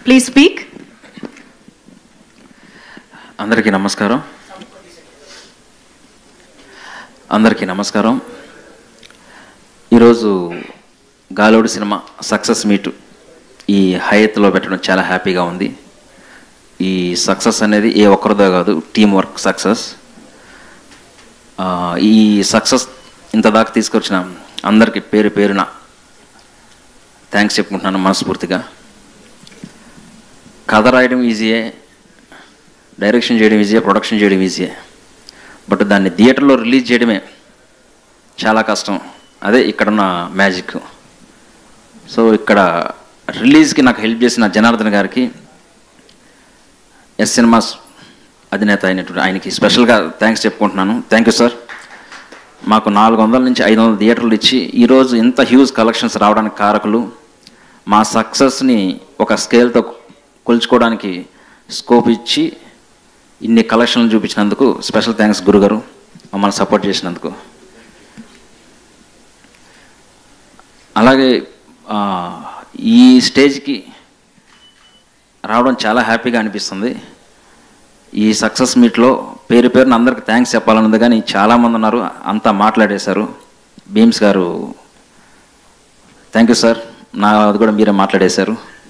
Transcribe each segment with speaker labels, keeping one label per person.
Speaker 1: please speak
Speaker 2: అందరికీ నమస్కారం అందరికీ నమస్కారం ఈరోజు గాలోడు సినిమా సక్సెస్ మీట్ ఈ హయత్లో పెట్టడం చాలా హ్యాపీగా ఉంది ఈ సక్సెస్ అనేది ఏ ఒక్కరిదో కాదు టీం వర్క్ సక్సెస్ ఈ సక్సెస్ ఇంత దాకా తీసుకొచ్చిన అందరికీ పేరు పేరున థ్యాంక్స్ చెప్పుకుంటున్నాను మనస్ఫూర్తిగా కథ రాయడం ఈజీయే డైరెక్షన్ చేయడం ఈజీయే ప్రొడక్షన్ చేయడం ఈజీయే బట్ దాన్ని థియేటర్లో రిలీజ్ చేయడమే చాలా కష్టం అదే ఇక్కడున్న మ్యాజిక్ సో ఇక్కడ రిలీజ్కి నాకు హెల్ప్ చేసిన జనార్దన్ గారికి ఎస్ సినిమాస్ అధినేత అయినటువంటి ఆయనకి స్పెషల్గా థ్యాంక్స్ చెప్పుకుంటున్నాను థ్యాంక్ యూ సార్ మాకు నాలుగు వందల నుంచి ఐదు వందల థియేటర్లు ఇచ్చి ఈరోజు ఇంత హ్యూజ్ కలెక్షన్స్ రావడానికి కారకులు మా సక్సెస్ని ఒక స్కేల్తో కొలుచుకోవడానికి స్కోప్ ఇచ్చి ఇన్ని కలెక్షన్లు చూపించినందుకు స్పెషల్ థ్యాంక్స్ గురుగారు మమ్మల్ని సపోర్ట్ చేసినందుకు అలాగే ఆ, ఈ స్టేజ్కి రావడం చాలా హ్యాపీగా అనిపిస్తుంది ఈ సక్సెస్ మీట్లో పేరు పేరున అందరికి థ్యాంక్స్ చెప్పాలన్నది కానీ చాలామంది ఉన్నారు అంతా మాట్లాడేశారు భీమ్స్ గారు థ్యాంక్ యూ సార్ నా అది కూడా మీరే మాట్లాడేశారు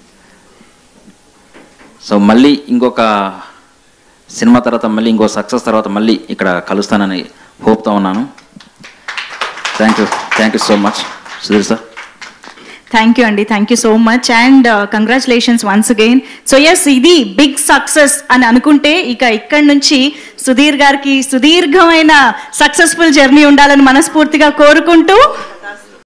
Speaker 2: సో మళ్ళీ ఇంకొక సినిమా తర్వాత మళ్ళీ ఇంకో సక్సెస్ తర్వాత మళ్ళీ ఇక్కడ కలుస్తానని హోప్తో ఉన్నాను thank you thank you so much Sudheer sir
Speaker 1: thank you అండి thank you so much and congratulations once again so yes ఇది బిగ్ సక్సెస్ అని అనుకుంటే ఇక ఇక్కడి నుంచి సుధీర్ గారికి సుదీర్ఘమైన సక్సెస్ఫుల్ జర్నీ ఉండాలని మనస్ఫూర్తిగా కోరుకుంటూ